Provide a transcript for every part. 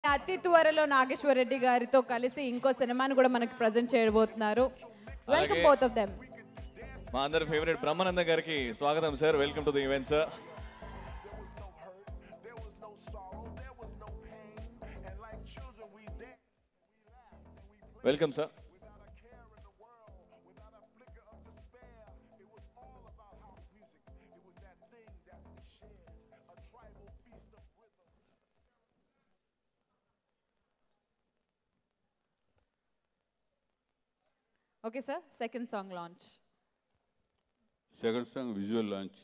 అతి త్వరలో నాగేశ్వర రెడ్డి గారితో కలిసి ఇంకో సినిమాని కూడా మనకి ప్రజెంట్ చేయబోతున్నారు వెల్కమ్ అలాగే. బోత్ ఆఫ్ దెమ్ మా అందరి ఫేవరెట్ బ్రహ్మానంద గారికి స్వాగతం sir welcome to the event sir welcome sir okay sir second song launch second song visual launch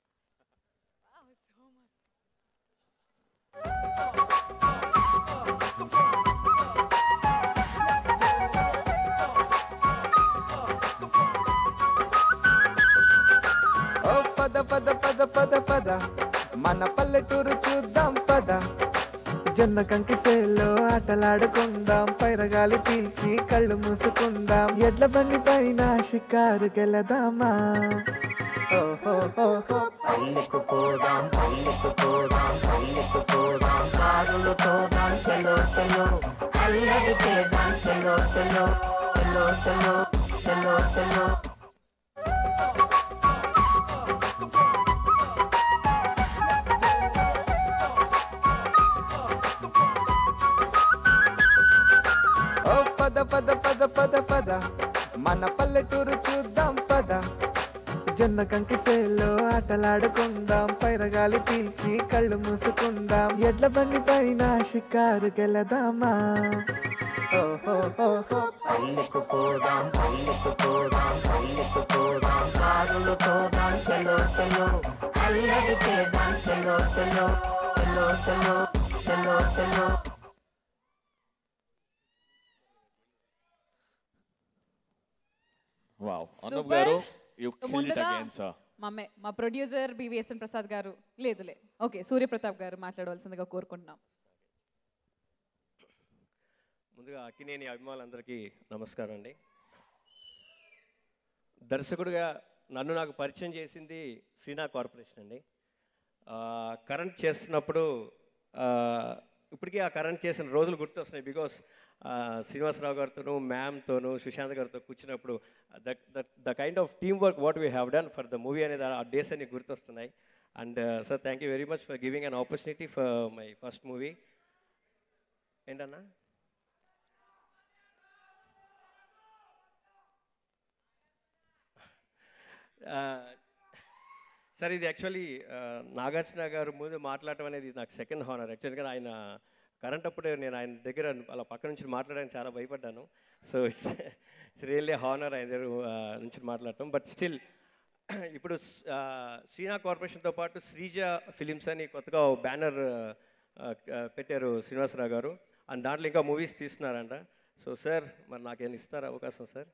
ఓ పద పద పద పద పద మన పల్లెటూరు చూద్దాం పద జొన్న కంకి సేల్లో ఆటలాడుకుందాం పైరగాలి పీల్చి కళ్ళు మూసుకుందాం ఎడ్ల బండి పైన షికారుకెళదామా ఓహో ఓహో పల్లెకు పోదాం పల్లెకు పోదాం పల్లెకు పోదాం కారులు పోదాం చలో చలో అల్లరి చేద్దాం చలో చలో చలో చలో చలో చలో ఓ పద పద పద పద పద మన పల్లెటూరు చూద్దాం పద జొన్న కంకి సేల్లో ఆటలాడుకుందాం పైరగాలి పీల్చి కళ్ళు మూసుకుందాం ఎడ్ల బండి పైన షికారుకెళదామా ఓహో ఓహో పల్లెకు పోదాం పల్లెకు పోదాం పల్లెకు పోదాం కారులు పోదాం చలో చలో అల్లరి చేద్దాం చలో చలో చలో చలో చలో చలో వావ్ అనూప్ Super. గారు యు కిల్డ్ ఇట్ ముందుగా అగైన్ సార్ మా మే- మా ప్రొడ్యూసర్ బివిఎస్ఎన్ ప్రసాద్ గారు లేదులే ఓకే సూర్యప్రతాప్ గారు మాట్లాడవలసిందిగా కోరుకుంటున్నాం ముందుగా అక్కినేని అభిమానులందరికీ నమస్కారం అండి దర్శకుడిగా నన్ను నాకు పరిచయం చేసింది సీనా కార్పొరేషన్ అండి ఆ, కరెంట్ చేస్తున్నప్పుడు ఆ, ఇప్పటికీ ఆ కరెంట్ చేసిన రోజులు గుర్తొస్తున్నాయి బికాస్ శ్రీనివాసరావు గారితోనూ మ్యామ్తోనూ సుశాంత్ గారితో కూర్చున్నప్పుడు the the kind of team work what we have done for the movie అనేది ఆ డేస్ అన్ని గుర్తొస్తున్నాయి and sir thank you very much for giving an opportunity for my first movie ఏంటన్నా సార్ ఇది యాక్చువల్లీ నాగార్జున గారు ముందు మాట్లాడటం అనేది నాకు సెకండ్ హానర్ యాక్చువల్గా ఆయన కరెంట్ అప్పుడే నేను ఆయన దగ్గర అలా పక్క నుంచి మాట్లాడడానికి చాలా భయపడ్డాను సో ఇట్స్ రియల్లీ హానర్ ఆయన దగ్గర ఆ, నుంచి మాట్లాడటం బట్ స్టిల్ ఇప్పుడు ఆ, శ్రీనా కార్పొరేషన్తో పాటు శ్రీజ ఫిలిమ్స్ అని కొత్తగా బ్యానర్ పెట్టారు శ్రీనివాసరావు గారు అండ్ దాంట్లో ఇంకా మూవీస్ తీస్తున్నారంట సో సార్ మరి నాకేమైనా ఇస్తారా అవకాశం sir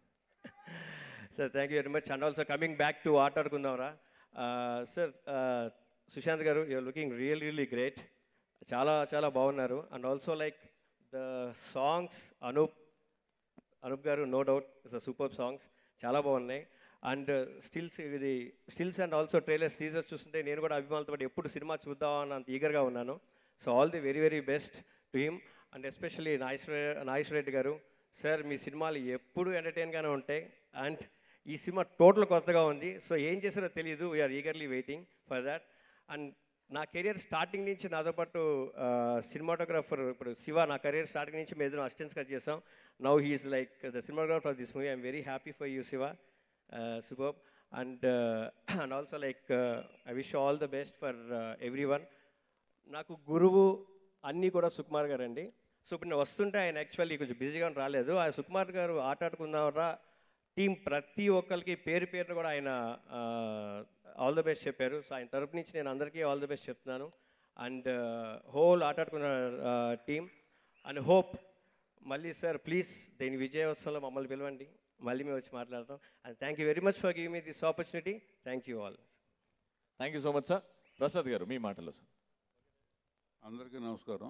sir thank you very much and also coming back to Aata Aadukundam Raa sir Sushanth గారు you're looking real really great చాలా చాలా బాగున్నారు and also like the songs Anup Anup గారు no doubt it's super songs చాలా బాగున్నాయి అండ్ స్టిల్స్ ఇది stills and also trailers teasers చూస్తుంటే నేను కూడా అభిమానులతో పాటు ఎప్పుడు సినిమా చూద్దామని అంత ఈగర్గా ఉన్నాను so all the very very best to him and especially Nageswara Nageswara Reddy గారు సార్ మీ సినిమాలు ఎప్పుడు ఎంటర్టైన్గానే ఉంటాయి అండ్ ఈ సినిమా టోటల్ కొత్తగా ఉంది సో ఏం చేశారో తెలియదు we're eagerly waiting for that and నా కెరియర్ స్టార్టింగ్ నుంచి నాతో పాటు సినిమాటోగ్రాఫర్ ఇప్పుడు శివ నా కెరియర్ స్టార్టింగ్ నుంచి మేము ఇద్దరం అసిస్టెంట్స్గా చేసాం now he's like the cinematographer of this movie I'm very happy for you Shiva super and and also like I wish all the best for everyone నాకు గురువు అన్నీ కూడా సుకుమార్ గారు అండి సో ఇప్పుడు నేను వస్తుంటే ఆయన యాక్చువల్లీ కొంచెం బిజీగా రాలేదు ఆ సుకుమార్ గారు ఆట ఆడుకుందామరా టీం ప్రతి ఒక్కరికి పేరు పేరును కూడా ఆయన ఆల్ ద బెస్ట్ చెప్పారు సో ఆయన తరపు నుంచి నేను అందరికీ ఆల్ ద బెస్ట్ చెప్తున్నాను అండ్ హోల్ ఆట ఆడుకున్న టీం అండ్ హోప్ మళ్ళీ సార్ ప్లీజ్ దీని విజయోత్సవంలో మమ్మల్ని పిలవండి మళ్ళీ మేము వచ్చి మాట్లాడతాం and thank you very much for give me this opportunity thank you all thank you so much sir Prasad గారు మీ మాటలో సార్ అందరికీ నమస్కారం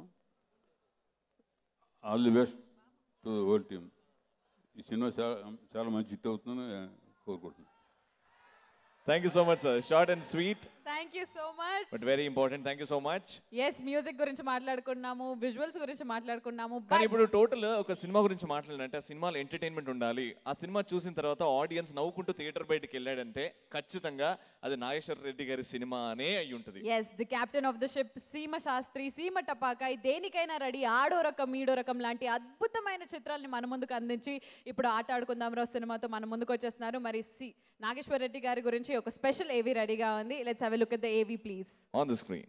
all the best to whole team ఈ సినిమా చాలా చాలా మంచి హిట్ అవుతుందని కోరుకుంటున్నాను thank you so much sir short and sweet thank you so much but very important thank you so much yes music గురించి మాట్లాడుకున్నాము విజువల్స్ గురించి మాట్లాడుకున్నాము కానీ but- ఇప్పుడు టోటల్ ఒక సినిమా గురించి మాట్లాడాలంటే ఆ సినిమాలో ఎంటర్టైన్మెంట్ ఉండాలి ఆ సినిమా చూసిన తర్వాత ఆడియన్స్ నవ్వుకుంటూ థియేటర్ బయటికి వెళ్ళాడంటే ఖచ్చితంగా అది నాగేశ్వర రెడ్డి గారి సినిమా అనే అయి ఉంటుంది yes the captain of the ship Seema Sastry సీమ టపాకాయ్ దేనికైనా రెడీ ఆడో రకం ఈడో రకం లాంటి అద్భుతమైన చిత్రాల్ని మన ముందుకు అందించి ఇప్పుడు ఆట ఆడుకుందాం రో సినిమాతో మన ముందుకు వచ్చేస్తున్నారు మరి సి నాగేశ్వర రెడ్డి గారి గురించి ఒక స్పెషల్ ఏవి రెడీగా ఉంది let's have look at the AV please on the screen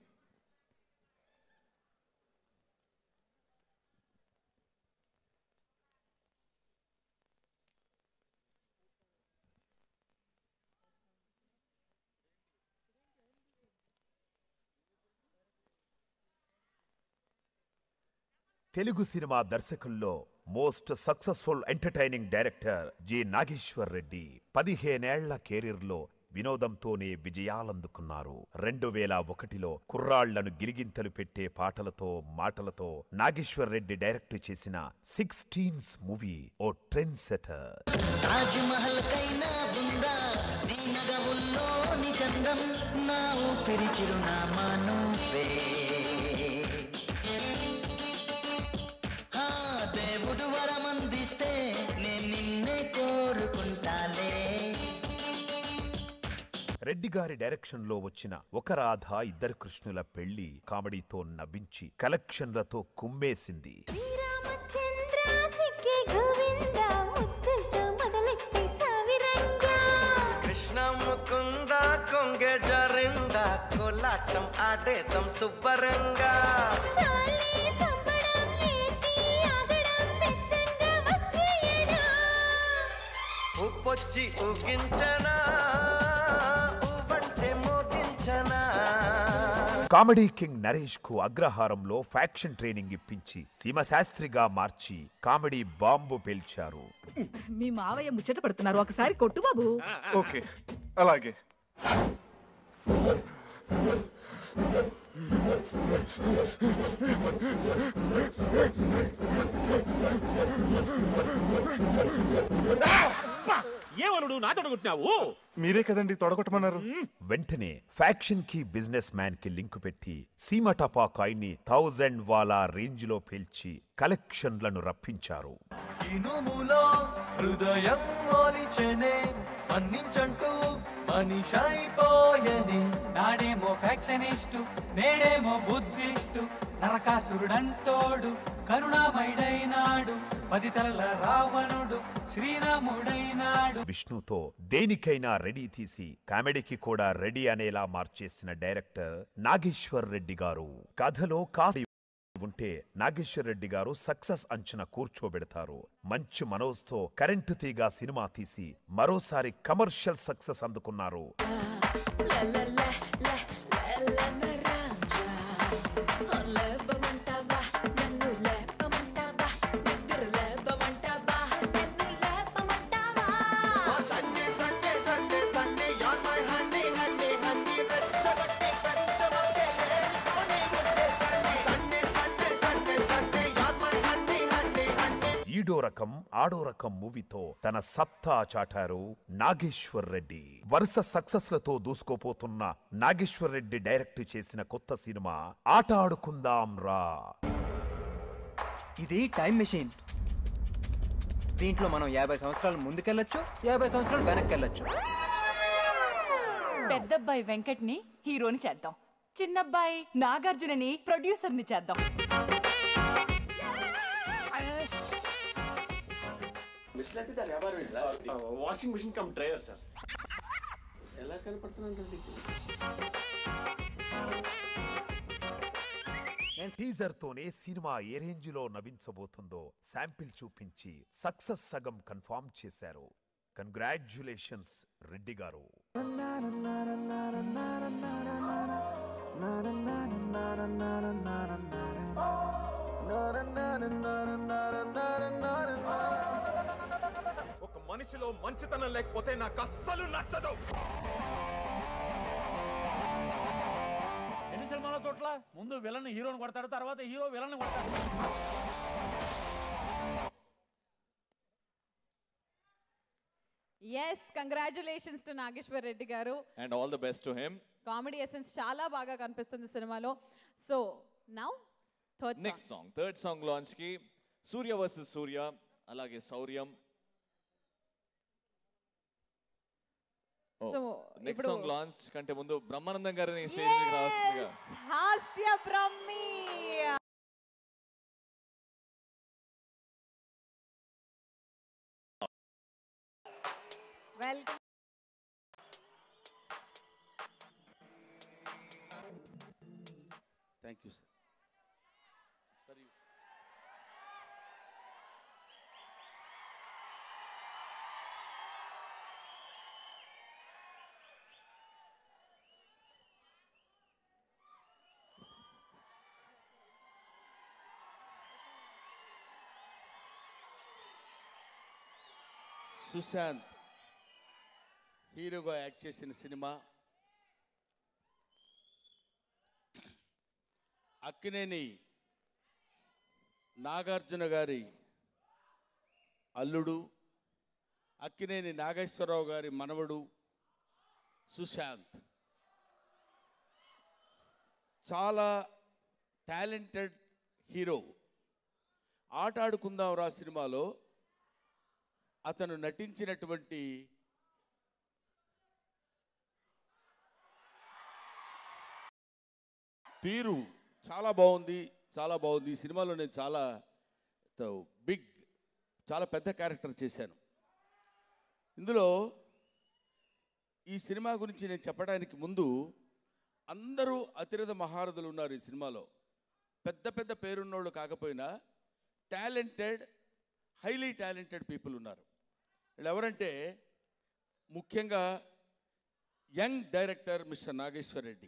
Telugu సినిమా దర్శకుల్లో most successful entertaining director G Nageswar Reddy పదిహేనేళ్ల కెరీర్లో వినోదంతోనే విజయాలందుకున్నారు రెండు వేల ఒకటిలో కుర్రాళ్లను గిలిగింతలు పెట్టే పాటలతో మాటలతో నాగేశ్వర్ రెడ్డి డైరెక్ట్ చేసిన సిక్స్టీన్స్ మూవీ ఓ ట్రెండ్ సెటర్ తాజ్ మహల్ కైనా ఉందా నీ నగవుల్లో నిజందం నా ఊపిరి చిరునామా నువ్వే ఆ, దేవుడు వరమందిస్తే నేను నిన్నే కోరుకుంటాలే రెడ్డి గారి డైరెక్షన్ లో వచ్చిన ఒక రాధ ఇద్దరు కృష్ణుల పెళ్లి కామెడీతో నవ్వించి కలెక్షన్లతో కుమ్మేసింది శ్రీరామచంద్ర సిక్కి గోవింద ముద్దులతో మొదలెట్టి సావిరంగా కృష్ణ ముకుంద కొంగె జరింద కోలాటం ఆడేదం శుభ్రంగా చాలి సంబడం ఏంటి ఆగడం వెచ్చంగా వచ్చేయడా ఉప్పొచ్చి ఊగించనా ఊవంటే మోగించనా కామెడీ కింగ్ నరేష్ కు అగ్రహారంలో ఫ్యాక్షన్ ట్రైనింగ్ ఇప్పించి సీమశాస్త్రిగా మార్చి కామెడీ బాంబు పేల్చారు మీ మావయ్య ముచ్చట పడుతున్నారు ఒకసారి కొట్టు బాబు ఓకే అలాగే ఏమనుడు నాతో కొట్టినావు మీరే కదండి తొడగొట్టమన్నారు వెంటనే ఫ్యాక్షన్ కి బిజినెస్ మ్యాన్ కి లింక్ పెట్టి సీమ టపాకాయ్ ని థౌజండ్ వాలా రేంజ్ లో పేల్చి కలెక్షన్లను రప్పించారు ఇనుములో హృదయం మోలిచెనే మన్నించంటూ మనిషైపోయని నాడేమో ఫ్యాక్షనిస్టు నేడేమో బుద్ధిస్టు నరకాసురుడంటోడు కరుణామయుడైనాడు పది తలల రావణుడు శ్రీరాముడైనాడు విష్ణుతో దేనికైనా రెడీ తీసి కామెడీకి కూడా రెడీ అనేలా మార్చేసిన డైరెక్టర్ నాగేశ్వర్ రెడ్డి గారు కథలో కాసి ఉంటే నాగేశ్వర్ రెడ్డి గారు సక్సెస్ అంచున కూర్చోబెడతారు మంచు మనోజ్తో కరెంటు తీగ సినిమా తీసి మరోసారి కమర్షియల్ సక్సెస్ అందుకున్నారు లేపమంటావా నన్ను లేపమంటావా నిద్ర లేపమంటావా నన్ను లేపమంటావా సండే సండే సండే సండే యార్ మై హండే హండే హండే రెచ్చగొట్టి పెంచమంటే లేనిపోని ఉద్దేశాన్ని సండే సండే సండే సండే యార్ మై హండే హండే హండే ఈడో రకం ఆడో రకం మూవీతో తన సత్తా చాటారు నాగేశ్వర్ రెడ్డి వరుస సక్సెస్ లతో దూసుకోపోతున్న నాగేశ్వర్ రెడ్డి డైరెక్ట్ చేసిన కొత్త సినిమా ఆట ఆడుకుందాం రా ఇది టైం మెషిన్ దీంట్లో మనం యాభై సంవత్సరాలు ముందుకెళ్ళొచ్చు యాభై సంవత్సరాలు వెనక్కి వెళ్ళొచ్చు పెద్దబ్బాయి వెంకట్ని హీరోని చేద్దాం చిన్నబ్బాయి నాగార్జునని ప్రొడ్యూసర్ని చేద్దాం washing machine cum dryer sir ఎలా కనపడుతున్నాను టీజర్ తోనే సినిమా ఏ రేంజ్ లో నవ్వించబోతుందో శాంపిల్ చూపించి సక్సెస్ సగం కన్ఫర్మ్ చేశారు కంగ్రాచులేషన్స్ రెడ్డి గారు ఒక మనిషిలో మంచితనం లేకపోతే నాకు అస్సలు నచ్చదు ఎన్ని సినిమాల చోట్ల ముందు విలన్ హీరోని కొడతాడు తర్వాత హీరో విలన్ కొడతాడు yes yes congratulations to Nageswar Reddy గారు and all the best to him comedy essence చాలా బాగా కనిపిస్తుంది సినిమాలో so now third next song third song launch కి సూర్య వర్సెస్ సూర్య అలాగే శౌర్యం So, నెక్స్ట్ ఇప్పుడు- సాంగ్ లాంచ్ కంటే ముందు బ్రహ్మానందం గారిని స్టేజ్ మీద రావాల్సిందిగా హాస్య Brahmi welcome thank you sir for you Sushanth హీరోగా యాక్ట్ చేసిన సినిమా అక్కినేని నాగార్జున గారి అల్లుడు అక్కినేని నాగేశ్వరరావు గారి మనవడు సుశాంత్ చాలా టాలెంటెడ్ హీరో ఆట ఆడుకుందాం రా సినిమాలో అతను నటించినటువంటి తీరు చాలా బాగుంది చాలా బాగుంది ఈ సినిమాలో నేను చాలా బిగ్ చాలా పెద్ద క్యారెక్టర్ చేశాను ఇందులో ఈ సినిమా గురించి నేను చెప్పడానికి ముందు అందరూ అతిరథ మహారథులు ఉన్నారు ఈ సినిమాలో పెద్ద పెద్ద పేరున్నోళ్ళు కాకపోయినా టాలెంటెడ్ హైలీ టాలెంటెడ్ పీపుల్ ఉన్నారు వీళ్ళు ఎవరంటే ముఖ్యంగా young director mister Nageswar Reddy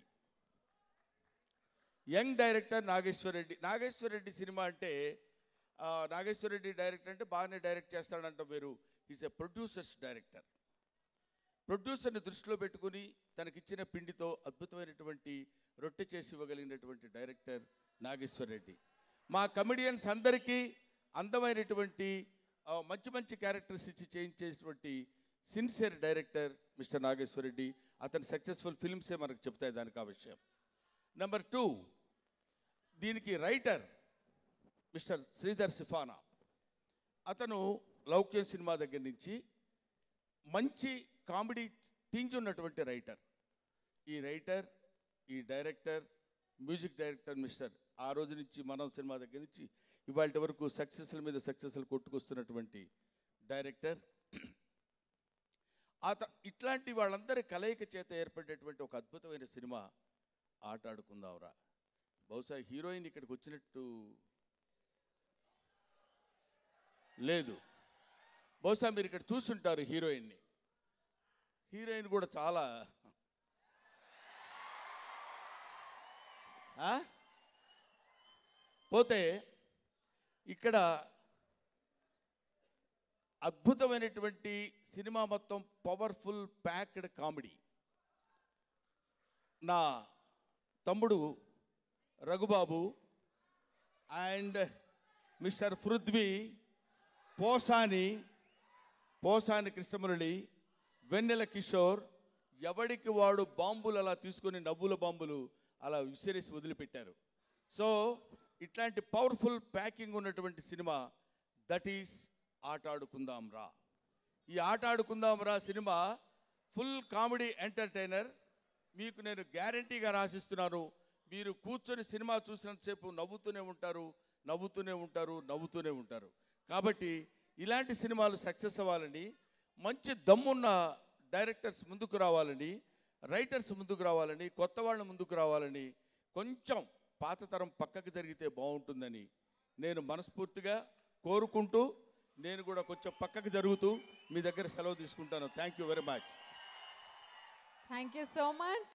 young director Nageswar Reddy Nageswar Reddy సినిమా అంటే ఆ, నాగేశ్వర్ రెడ్డి డైరెక్టర్ అంటే బాగానే డైరెక్ట్ చేస్తాడంట వేరు ఈజ్ ఎ ప్రొడ్యూసర్స్ డైరెక్టర్ ప్రొడ్యూసర్ని దృష్టిలో పెట్టుకుని తనకిచ్చిన పిండితో అద్భుతమైనటువంటి రొట్టె చేసి ఇవ్వగలిగినటువంటి డైరెక్టర్ నాగేశ్వర్ రెడ్డి మా కమెడియన్స్ అందరికీ అందమైనటువంటి ఆ, మంచి మంచి క్యారెక్టర్స్ ఇచ్చి చేయించేటువంటి sincere director mister Nageswar Reddy అతని సక్సెస్ఫుల్ ఫిల్మ్సే మనకు చెప్తాయి దానికి ఆ విషయం నెంబర్ టూ దీనికి రైటర్ మిస్టర్ శ్రీధర్ సిఫానా అతను లౌక్యం సినిమా దగ్గర నుంచి మంచి కామెడీ టింజ్ ఉన్నటువంటి రైటర్ ఈ రైటర్ ఈ డైరెక్టర్ మ్యూజిక్ డైరెక్టర్ మిస్టర్ ఆ రోజు నుంచి మనం సినిమా దగ్గర నుంచి ఇవాళ వరకు సక్సెస్ల మీద సక్సెస్లు కొట్టుకొస్తున్నటువంటి డైరెక్టర్ అత ఇట్లాంటి వాళ్ళందరి కలయిక చేత ఏర్పడేటువంటి ఒక అద్భుతమైన సినిమా ఆట ఆడుకుందాంరా బహుశా హీరోయిన్ ఇక్కడికి వచ్చినట్టు లేదు బహుశా మీరు ఇక్కడ చూస్తుంటారు హీరోయిన్ని హీరోయిన్ కూడా చాలా ఆ? పోతే ఇక్కడ అద్భుతమైనటువంటి సినిమా మొత్తం పవర్ఫుల్ ప్యాక్డ్ కామెడీ నా తమ్ముడు రఘుబాబు అండ్ మిస్టర్ పృథ్వీ పోసాని పోసాని కృష్ణమురళి వెన్నెల కిషోర్ ఎవడికి వాడు బాంబులు అలా తీసుకొని నవ్వుల బాంబులు అలా విసిరేసి వదిలిపెట్టారు సో ఇట్లాంటి పవర్ఫుల్ ప్యాకింగ్ ఉన్నటువంటి సినిమా దట్ ఈస్ ఆట ఆడుకుందాం రా ఈ ఆట ఆడుకుందాం రా సినిమా ఫుల్ కామెడీ ఎంటర్టైనర్ మీకు నేను గ్యారంటీగా రాసిస్తున్నాను మీరు కూర్చొని సినిమా చూసినంతసేపు నవ్వుతూనే ఉంటారు నవ్వుతూనే ఉంటారు నవ్వుతూనే ఉంటారు కాబట్టి ఇలాంటి సినిమాలు సక్సెస్ అవ్వాలని మంచి దమ్మున్న డైరెక్టర్స్ ముందుకు రావాలని రైటర్స్ ముందుకు రావాలని కొత్త వాళ్ళు ముందుకు రావాలని కొంచెం పాత తరం పక్కకి జరిగితే బాగుంటుందని నేను మనస్ఫూర్తిగా కోరుకుంటూ నేను కూడా కొంచెం పక్కకి జరుగుతూ మీ దగ్గర సెలవు తీసుకుంటాను thank you very much thank you so much